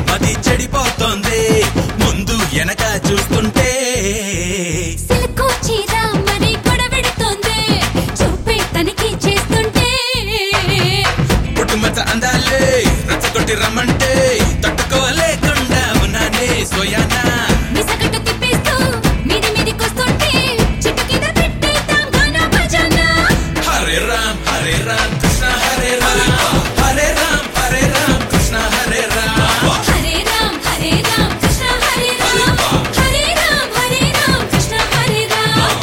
మది చెడిపోతోంది ముందు వెనక చూస్తుంటే సిల్కు చీర మరి గొడవెడుతోంది చూపే తనిఖీ చేస్తుంటే పుట్టుమచ్చ అందాలే రచ్చగొట్టి రమ్మంటే తట్టుకోలేకుండా ఉన్నానే సోయానా మిసగట్టు తిప్పేస్తూ మీది మీదికొస్తుంటే చిట్టు కింద పెట్టేద్దాం గానా భజన హరే రామ్ హరే రామ్ కృష్ణ హరే రామ్ హరే రామ్ హరే రామ్ కృష్ణ హరే రామ్ హరే రామ్ హరే రామ్ కృష్ణ హరే రామ్ హరే రామ్ హరే రామ్ కృష్ణ హరే రామ్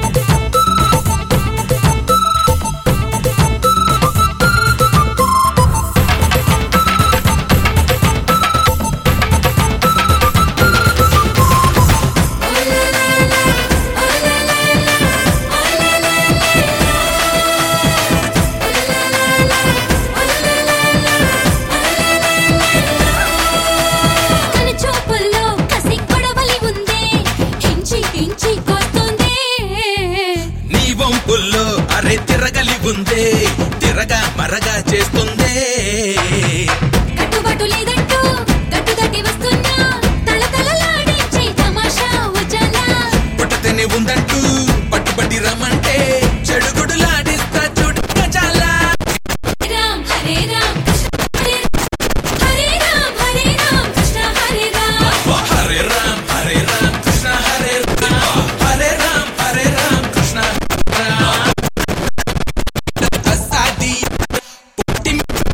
కను చూపుల్లో కసి గొడవలి ఉంది హించి హించి కొస్తుంది నీ వంపుల్లో అరే తిరగలి ఉందే తిరగా మరగా చేస్తుందే కట్టుబాటు లేదంటూ గట్టు దట్టి వస్తున్నా తల తలలాడించి తమాషా ఉజాలా పుట్టతేనే ఉందంటూ పట్టుబట్టి రమ్మంటే చెడుగుడులాడిస్తా చూడు చాలా రామ్ హరే రామ్ కృష్ణ హరే హరే రామ్ హరే రామ్ కృష్ణ హరే రామ్ హరే రామ్ హరే రామ్ కృష్ణ హరే రామ్ హరే రామ్ హరే రామ్ కృష్ణ రామ్ అసాది పుట్టి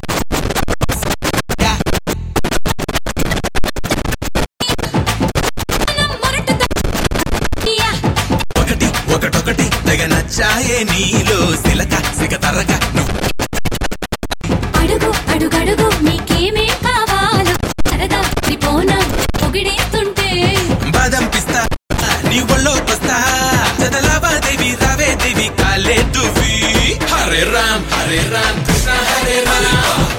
మొరటుతో యా ఒకటి ఒకటొకటి తెగ నచ్చాయే నీలో సిలక సిగ తరగ నువ్వు అడుగు అడుగడుగు నీకేమే కావాలో సరదా త్రిపోనం పొగిడేస్తుంటే బాదం పిస్తా నీ ఒళ్ళోకొస్తా చదలావాదేవి రావే దేవి కాలే దువి హరే రామ్ హరే రామ్ కృష్ణ హరే రామ్